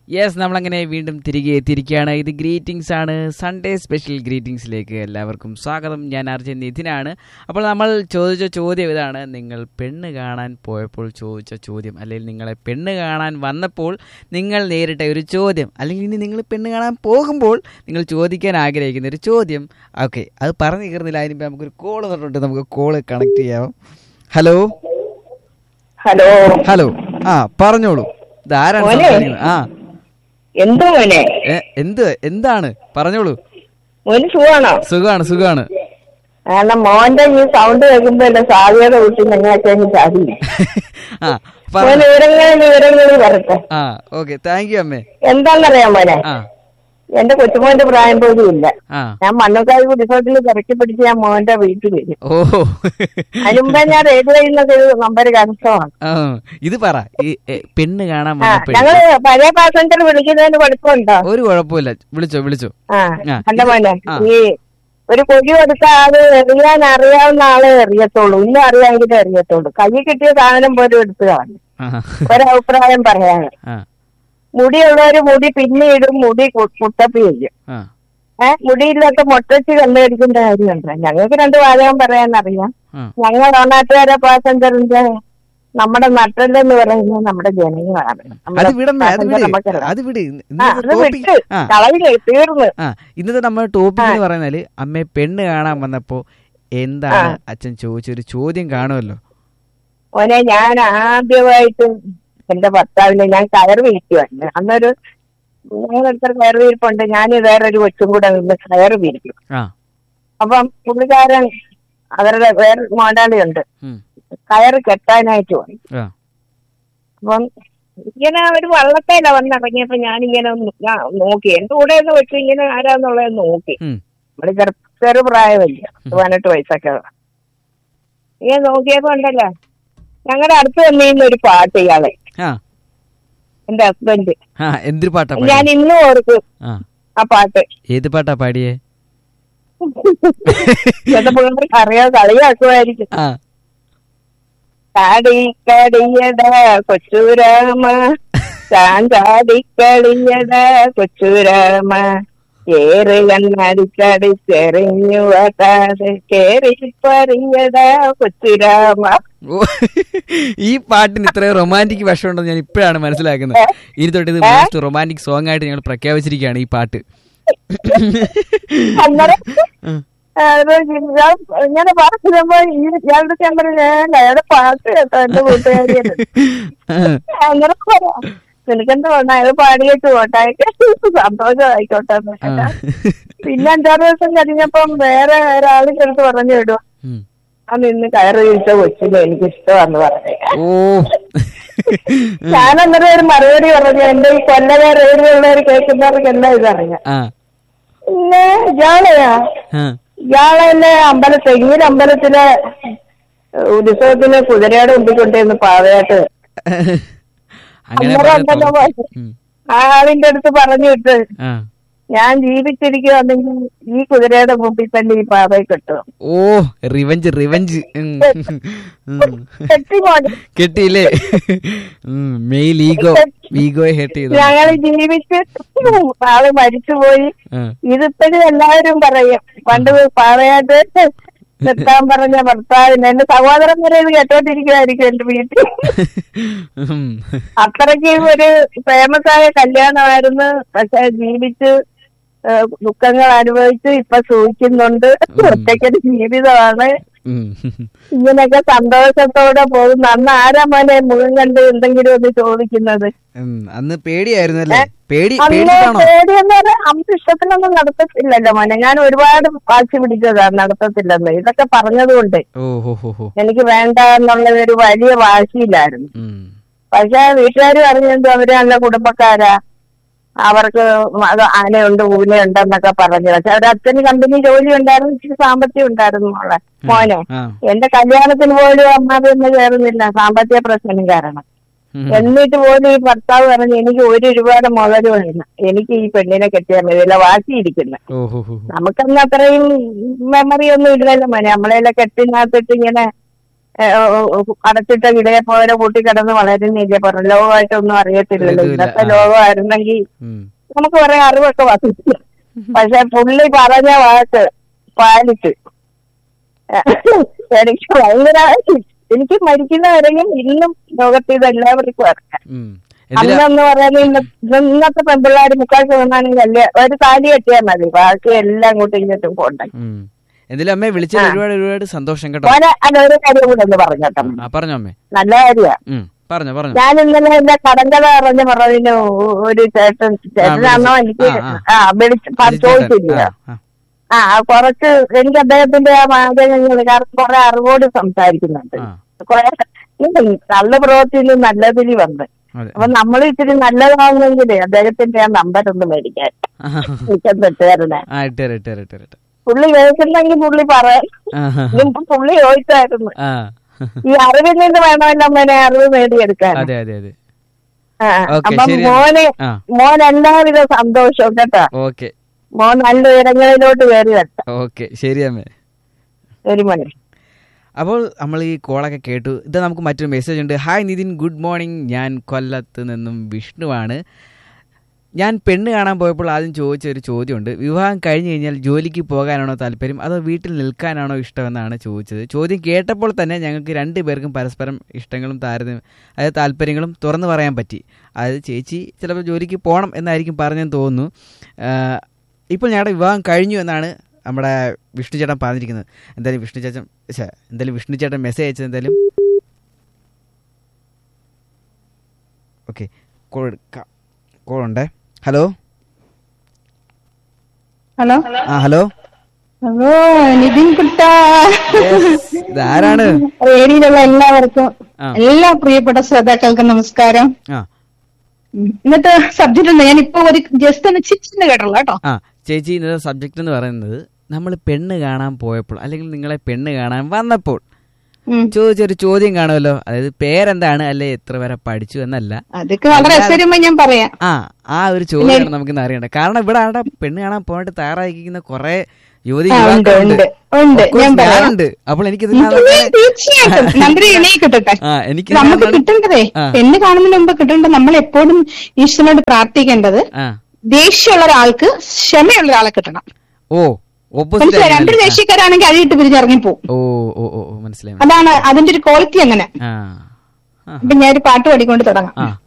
Yes നമ്മളങ്ങനെ വീണ്ടും തിരികെ എത്തിയിരിക്കുകയാണ് ഇത് ഗ്രീറ്റിംഗ്സ് ആണ് സൺഡേ സ്പെഷ്യൽ ഗ്രീറ്റിംഗ്സിലേക്ക് എല്ലാവർക്കും സ്വാഗതം ഞാൻ അർജുൻ നിതിനാണ് അപ്പോൾ നമ്മൾ ചോദിച്ച ചോദ്യം ഇതാണ് നിങ്ങൾ പെണ്ണ് കാണാൻ പോയപ്പോൾ ചോദിച്ച ചോദ്യം അല്ലെങ്കിൽ നിങ്ങളെ പെണ്ണ് കാണാൻ വന്നപ്പോൾ നിങ്ങൾ നേരിട്ട ഒരു ചോദ്യം അല്ലെങ്കിൽ ഇനി നിങ്ങൾ പെണ്ണ് കാണാൻ പോകുമ്പോൾ നിങ്ങൾ ചോദിക്കാൻ ആഗ്രഹിക്കുന്ന ഒരു ചോദ്യം ഓക്കെ അത് പറഞ്ഞു തീർന്നില്ല അതിന് മുമ്പ് നമുക്കൊരു കോള് തൊട്ടുണ്ട് നമുക്ക് കോള് കണക്ട് ചെയ്യാം ഹലോ ഹലോ ഹലോ ആ പറഞ്ഞോളൂ ഇതാരാണ് മോനെ. സംസാരിക്കുന്നത് ആ എന്ത് മോനെ എ, എന്ത് എന്താണ് പറഞ്ഞോളൂ മോന് സുഖാണോ സുഖാണ് സുഖാണ് കാരണം മോന്റെ ഈ സൗണ്ട് കേൾക്കുമ്പോ എന്റെ സാധ്യത കുട്ടി ഞങ്ങൾക്ക് ചാടി ആ മോൻ പറഞ്ഞോ. വിവരങ്ങൾ വിവരങ്ങൾ വരട്ടെ ആ ഓക്കെ താങ്ക് യു അമ്മേ എന്താണെന്നറിയാം മോനെ ആ എന്റെ കൊച്ചുമോന്റെ പ്രായം പോലും ഇല്ല ആ ഞാൻ മണ്ണുക്കാവ് റിസോർട്ടിൽ തിരക്കി പിടിച്ച് ഞാൻ മോന്റെ വീട്ടിൽ വരും ഓ അതിന് മുമ്പേ ഞാൻ റേഡിയോ ചെയ്യുന്നത് നമ്പർ കനസമാണ് ആ ഇത് പറ ഈ എ, പെണ്ണ് കാണാൻ ആ വന്നപ്പോഴേ ഞങ്ങള് പഴയ പാസഞ്ചർ വിളിക്കുന്നതിന് കുഴപ്പമുണ്ടോ ഒരു കുഴപ്പമില്ല വിളിച്ചോ വിളിച്ചോ ആ ആ, അല്ല മോനെ ആ. ഈ ഒരു കൊഴി കൊടുത്താൽ അത് എറിയാൻ അറിയാവുന്ന ആളെ എറിയത്തുള്ളൂ ഇല്ല അറിയാമെങ്കിലേ എറിയത്തുള്ളൂ കൈ കിട്ടിയ സാധനം പോലും എടുത്തു കളഞ്ഞു ആ ഒരഭിപ്രായം പറയാണ് ആ മുടിയുള്ളവര് മുടി പിന്നീടും മുടി കു- കുട്ടപ്പി ചെയ്യും ആ ഏഹ് മുടിയില്ലാത്ത മൊട്ടച്ച് കണ്ടുപിടിക്കേണ്ട കാര്യമുണ്ട് ഞങ്ങൾക്ക് രണ്ട് വാചകം പറയാൻ അറിയാം ആ. ഞങ്ങൾ ഓണാട്ടുകാരെ പാസഞ്ചറിന്റെ നമ്മുടെ നട്ടല്ലെന്ന് പറയുന്നത് നമ്മുടെ ജനങ്ങളാണ് നമ്മുടെ അത് വിടമ്മേ അത് passenger വിട് നമുക്കറിയാം. അത് വിട് ആ, ഇന്നത്തെ അത് ടോപ്പിക് വിട്ട് ആ കളയില്ലേ തീർന്ന് ആ ഇന്നത്തെ നമ്മുടെ ടോപ്പിക് എന്ന് പറയുന്നാല് അമ്മയെ പെണ്ണ് കാണാൻ വന്നപ്പോ എന്താണ് അച്ഛൻ ചോദിച്ചൊരു ചോദ്യം കാണുമല്ലോ മോനെ ഞാൻ ആദ്യമായിട്ട് എന്റെ ഭർത്താവിനെ ഞാൻ കയർ വീഴ്ത്തുവായിരുന്നു അന്നൊരു ഞങ്ങളടുത്ത കയർ വീർപ്പുണ്ട് ഞാൻ വേറൊരു കൊച്ചും കൂടെ നിന്ന് കയർ വീഴ്ത്തും ആ അപ്പം പുള്ളിക്കാരൻ അവരുടെ വേറെ മോണ്ടാളിയുണ്ട് ഉം, കയറ് കെട്ടാനായിട്ട് വന്നു ആ അപ്പം ഇങ്ങനെ ഒരു വള്ളത്തേല വന്നിറങ്ങിയപ്പോ ഞാനിങ്ങനെ ഒന്ന് ഞാൻ നോക്കി എന്റെ കൂടെ ഒന്ന് വെച്ച് ഇങ്ങനെ ആരാന്നുള്ളത് നോക്കി ഉം, നമ്മുടെ ചെറു ചെറു പ്രായമല്ല പതിനെട്ട് വയസ്സൊക്കെ ഉള്ള. ഇങ്ങനെ നോക്കിയപ്പോ ഉണ്ടല്ലോ ഞങ്ങളുടെ അടുത്ത് വന്നിരുന്ന ഒരു പാട്ട് ഇയാളെ ആ എന്റെ ഹസ്ബൻഡ് ആ എന്തൊരു പാട്ടാ ഞാൻ പാടിയേ ഇന്നും ഓർക്കും ആ ആ പാട്ട് ഏത് പാട്ടാ പാടിയേ ചിലപ്പോ പിള്ളേർക്ക് അറിയാതെ കളിയാക്കുമായിരിക്കും ആ ചാടി കളിയട കൊച്ചുരാമ ചാഞ്ചാടി കളിയട കൊച്ചുരാമ ഏറ് കണ്ണടിച്ചടിച്ചെറിഞ്ഞു വട്ടാതെ കേറി പറിയട കൊച്ചുരാമ ഓ, ഈ പാട്ടിന് ഇത്രയും റൊമാൻറ്റിക് വശമുണ്ടെന്ന് ഞാൻ ഇപ്പോഴാണ് മനസ്സിലാക്കുന്നത് ഇനി തൊട്ട് ഇത് മോസ്റ്റ് റൊമാൻറ്റിക് സോങ് ആയിട്ട് ഞങ്ങൾ പ്രഖ്യാപിച്ചിരിക്കുകയാണ് ഈ പാട്ട് അന്നേരം ഉം. അത് ഞാൻ ഇങ്ങനെ പറഞ്ഞപ്പോ ഈ ഇയാളുടെ ഞാൻ പറഞ്ഞു അയാളുടെ പാട്ട് കേട്ടോ എന്റെ കൂട്ടുകാരിയാണ് അന്നേരം പറയാം നിനക്കെന്താ വേണ്ട അയാൾ പാടിയിട്ട് പോട്ടെ സന്തോഷമായിക്കോട്ടെ എന്ന് ആ. കേട്ടാ. പിന്നെ അഞ്ചാറ് ദിവസം കഴിഞ്ഞപ്പം വേറെ ഒരാളിന്റെ അടുത്ത് പറഞ്ഞു വിടും ഉം. ആ നിന്ന് കയറി വീഴ്ച കൊച്ചിന് എനിക്ക് ഇഷ്ടമാന്ന് പറഞ്ഞു ഓ ഞാൻ അന്നേരം ഒരു മറുപടി പറഞ്ഞു എന്റെ ഈ കൊല്ലക റേഡിയോയുള്ളവർ കേൾക്കുന്നവർക്കെല്ലാം ഇതറിയാം ആ പിന്നെ ഇയാളെയാ ആ. ഇയാളെന്നെ അമ്പല തെങ്ങിൽ അമ്പലത്തിലെ ഏഹ്, ഉത്സവത്തിന് കുതിരയുടെ മുമ്പിൽ കൊണ്ടുവന്ന് പാവയായിട്ട് അങ്ങനെ അന്നേരം പറഞ്ഞ ഉണ്ടല്ലോ തോന്നി. ഉം. ആ ആളിന്റെ അടുത്ത് പറഞ്ഞു വിട്ട് ആ ഞാൻ ജീവിച്ചിരിക്കുവാണെങ്കിൽ ഈ കുതിരയുടെ മുമ്പിൽ തന്നെ ഈ പാവയെ കിട്ടും ഓ റിവഞ്ച് റിവഞ്ച് ഉം. ഉം. കെട്ടിമോനെ കിട്ടിയില്ലേ മെയിൽ ഈഗോ ഈഗോയെ ഹേട്ട് ചെയ്തു ഞങ്ങൾ ജീവിച്ച് ആള് മരിച്ചുപോയി ആ. ഇതിപ്പോഴും എല്ലാവരും പറയും പണ്ട് പാവയായിട്ട് നിർത്താൻ പറഞ്ഞ ഭർത്താവിന് എന്റെ സഹോദരൻ വരെ ഇത് കേട്ടോണ്ടിരിക്കുമായിരിക്കും എന്റെ വീട്ടിൽ ഉം. അത്രയ്ക്ക് ഒരു ഫേമസ് ആയ കല്യാണമായിരുന്നു പക്ഷെ ജീവിച്ച് ഏഹ്, ദുഃഖങ്ങൾ അനുഭവിച്ച് ഇപ്പൊ സൂക്ഷിക്കുന്നുണ്ട് ഒറ്റയ്ക്കൊരു ജീവിതമാണ് ഉം. ഇങ്ങനെയൊക്കെ സന്തോഷത്തോടെ പോകുന്നു അന്ന് ആരാ മോനെ മുഖം കണ്ട് എന്തെങ്കിലും ഒന്ന് ചോദിക്കുന്നത് ഉം. അന്ന് പേടിയായിരുന്നു അല്ലേ പേടി അന്ന് പേടിച്ചിട്ടാണോ പേടിയെന്ന് പറഞ്ഞാൽ അമ്മ ഇഷ്ടത്തിനൊന്നും നടത്തത്തില്ലല്ലോ മോനെ ഞാൻ ഒരുപാട് വാശി പിടിച്ചതാ നടത്തത്തില്ലെന്ന് ഇതൊക്കെ പറഞ്ഞതുകൊണ്ട് ഓ ഹോ ഹോ ഹോ എനിക്ക് വേണ്ട എന്നുള്ള ഒരു വലിയ വാശിയിലായിരുന്നു ഉം. പക്ഷെ വീട്ടുകാർ പറഞ്ഞത് അവര് നല്ല കുടുംബക്കാരാ അവർക്ക് അത് ആനയുണ്ട് ഊനയുണ്ട് എന്നൊക്കെ പറഞ്ഞു പക്ഷെ അവരുടെ അച്ഛന് കമ്പനി ജോലി ഉണ്ടായിരുന്നു ഇച്ചിരി സാമ്പത്തികം ഉണ്ടായിരുന്നു മോളെ മോനെ ആ എന്റെ കല്യാണത്തിന് പോലും അമ്മ അതൊന്നും കയറുന്നില്ല സാമ്പത്തിക പ്രശ്നം കാരണം ഉം. എന്നിട്ട് പോലും ഈ ഭർത്താവ് പറഞ്ഞു എനിക്ക് ഒരു രൂപയുടെ മുതലും വേണ്ട എനിക്ക് ഈ പെണ്ണിനെ കെട്ടിയാൽ മതി ഇല്ല വാശിയിരിക്കുന്നത് ഓ ഹോ ഹോ നമുക്കന്ന് അത്രയും മെമ്മറി ഒന്നും ഇല്ലല്ലോ മോനെ നമ്മളെല്ലാം കെട്ടിനകത്തിട്ട് ഇങ്ങനെ ഏ, ഓ, ഓ, അടച്ചിട്ട ഇടയെ പോലെ കൂട്ടി കിടന്ന് വളരുന്നില്ല പുറം ലോകമായിട്ടൊന്നും അറിയത്തില്ലല്ലോ അറിയത്തില്ല. ഇന്നത്തെ ആ. ലോകമായിരുന്നെങ്കിൽ ഉം. നമുക്ക് കുറെ അറിവൊക്കെ വസിച്ചു പക്ഷെ പുള്ളി പറഞ്ഞ വാക്ക് പാലിച്ചു എനിക്ക് ഭയങ്കര എനിക്ക് മരിക്കുന്നവരെയും ഇന്നും ലോകത്ത് ഇത് എല്ലാവർക്കും അറിയാം ഉം. എന്തിലാ അന്നെന്ന് പറയുന്നത് ഇന്ന ഇന്നത്തെ പെൺപിള്ളേർ മുക്കാൽ ശതമാനം കല്യ ഒരു താലി കെട്ടിയാൽ മതി ബാക്കി എല്ലാം കൂട്ടി ഇങ്ങോട്ടും പോണ്ട ഉം. എന്തിലും അമ്മയെ വിളിച്ചത് ഒരുപാട് ഒരുപാട് സന്തോഷം കേട്ടോ മോനെ അല്ല ഒരു കാര്യം കൂടെ ഒന്ന് പറഞ്ഞോട്ടെ ആ പറഞ്ഞോ അമ്മേ നല്ല കാര്യ ഉം. പറഞ്ഞോ പറഞ്ഞോ ഞാൻ ഇന്നലെ എന്റെ കടങ്കഥ അറിഞ്ഞ പറഞ്ഞതിന് ഒരു ചേട്ടൻ ചേട്ടനാണോ എനിക്ക് ആ, ആ വിളിച്ച് പ- ചോദിച്ചില്ല ആ, ആ. ആ കുറച്ച് എനിക്ക് അദ്ദേഹത്തിന്റെ ആ വാചകങ്ങൾ കാരണം കുറെ അറിവോട് സംസാരിക്കുന്നുണ്ട് ആ. കുറെ നല്ല പ്രവൃത്തിയിൽ നല്ലതിൽ വന്ന് അതെ അപ്പൊ നമ്മൾ ഇച്ചിരി നല്ലതാവുന്നെങ്കിൽ അദ്ദേഹത്തിന്റെ ആ നമ്പർ ഒന്ന് മേടിക്കാൻ മിക്കം തെറ്റുകാരനെ ആ ഇട്ടേരെ ഇട്ടേരെ ഇട്ടേരെ പുള്ളി കേൾക്കുന്നെങ്കിൽ പുള്ളി പറയാം ആ ഇതിപ്പോ പുള്ളി ചോദിച്ചായിരുന്നു ആ ഈ അറിവിൽ നിന്ന് വേണമല്ലോ അമ്മേനെ അറിവ് നേടിയെടുക്കാൻ അതെ അതെ അതെ ആ, ഓക്കേ, അപ്പം ശരി. മോന് ആ മോൻ എല്ലാവിധ സന്തോഷവും കേട്ടോ ഓക്കെ മോൻ നല്ല ഉയരങ്ങളിലോട്ട് കയറി വരട്ടെ ഓക്കെ ശരി അമ്മേ ഒരു മണി അപ്പോൾ നമ്മൾ ഈ കോളൊക്കെ കേട്ടു ഇത് നമുക്ക് മറ്റൊരു മെസ്സേജ് ഉണ്ട് ഹായ് നിതിൻ ഗുഡ് മോർണിംഗ് ഞാൻ കൊല്ലത്ത് നിന്നും വിഷ്ണുവാണ് ഞാൻ പെണ്ണ് കാണാൻ പോയപ്പോൾ ആദ്യം ചോദിച്ച ഒരു ചോദ്യമുണ്ട് വിവാഹം കഴിഞ്ഞു കഴിഞ്ഞാൽ ജോലിക്ക് പോകാനാണോ താല്പര്യം അതോ വീട്ടിൽ നിൽക്കാനാണോ ഇഷ്ടമെന്നാണ് ചോദിച്ചത് ചോദ്യം കേട്ടപ്പോൾ തന്നെ ഞങ്ങൾക്ക് രണ്ടു പേർക്കും പരസ്പരം ഇഷ്ടങ്ങളും താരതമ്യം അതായത് താല്പര്യങ്ങളും തുറന്നു പറയാൻ പറ്റി അതായത് ചേച്ചി ചിലപ്പോൾ ജോലിക്ക് പോകണം എന്നായിരിക്കും പറഞ്ഞെന്ന് തോന്നുന്നു ആഹ് ഇപ്പോൾ ഞങ്ങളുടെ വിവാഹം കഴിഞ്ഞു എന്നാണ് നമ്മുടെ വിഷ്ണു ചേട്ടൻ പറഞ്ഞിരിക്കുന്നത് എന്തായാലും വിഷ്ണു ചേട്ടൻ ഛെ, എന്തായാലും വിഷ്ണു ചേട്ടൻ മെസ്സേജ് അയച്ചത് എന്തായാലും ഓക്കെ കോൾ എടുക്കാം കോൾ ഉണ്ടേ ഹലോ ഹലോ ആ ഹലോ ഹലോ നിതിൻ കുട്ട ഇതാരാണ് ഏരിയയിലുള്ള എല്ലാവർക്കും ആ. എല്ലാ പ്രിയപ്പെട്ട ശ്രോതാക്കൾക്കും നമസ്കാരം ആ ഉം. ഇന്നത്തെ സബ്ജക്റ്റ് ഉണ്ട് ഞാൻ ഇപ്പൊ ഒരു ജസ്റ്റ് ഒന്ന് ചിരിച്ചിട്ട് കേട്ടുള്ളൂ കേട്ടോ ആ ചേച്ചി ഇന്നത്തെ സബ്ജക്റ്റ് എന്ന് പറയുന്നത് നമ്മൾ പെണ്ണ് കാണാൻ പോയപ്പോൾ അല്ലെങ്കിൽ നിങ്ങളെ പെണ്ണ് കാണാൻ വന്നപ്പോൾ ഉം. ചോദിച്ചൊരു ചോദ്യം കാണുമല്ലോ അതായത് പേരെന്താണ് അല്ലെ എത്ര വരെ പഠിച്ചു എന്നല്ല അതൊക്കെ വളരെ രസകരമായി ഞാൻ പറയാം ആ ആ ഒരു ചോദ്യമാണ് നമുക്കിന്ന് അറിയേണ്ടത് കാരണം ഇവിടെ അവിടെ പെണ്ണ് കാണാൻ പോയിട്ട് തയ്യാറായിരിക്കുന്ന കുറെ യുവതി ആ, ഉണ്ട് യുവാക്കളുണ്ട് ഉണ്ട് ഉണ്ട് Of course, ഞാൻ പറയാം ഞാനുണ്ട് അപ്പോൾ എനിക്ക് ഉം, തീർച്ചയായിട്ടും നന്ദി എണീക്കട്ടെ എനിക്ക് നമുക്ക് ഇതിനകത്ത് കിട്ടേണ്ടതേ ആ. പെണ്ണ് കാണുന്നതിന് മുമ്പ് കിട്ടേണ്ടത് നമ്മൾ എപ്പോഴും ഈശ്വരനോട് പ്രാർത്ഥിക്കേണ്ടത് ആ ദേഷ്യമുള്ള ഒരാൾക്ക് ക്ഷമയുള്ള ഒരാളെ കിട്ടണം ഓ ഓപ്പോസിറ്റ് മനസ്സിലായി രണ്ടു ദേഷ്യക്കാരാണെങ്കിൽ അഴിയിട്ട് പിരിഞ്ഞിറങ്ങിപ്പോവും ഓ ഓ ഓ ഓ, മനസ്സിലായി അതാണ് അതിന്റെ ഒരു ക്വാളിറ്റി അങ്ങനെ ആ ആ അപ്പൊ ഞാൻ ഒരു പാട്ട് പാടിക്കൊണ്ട് തുടങ്ങാം ആ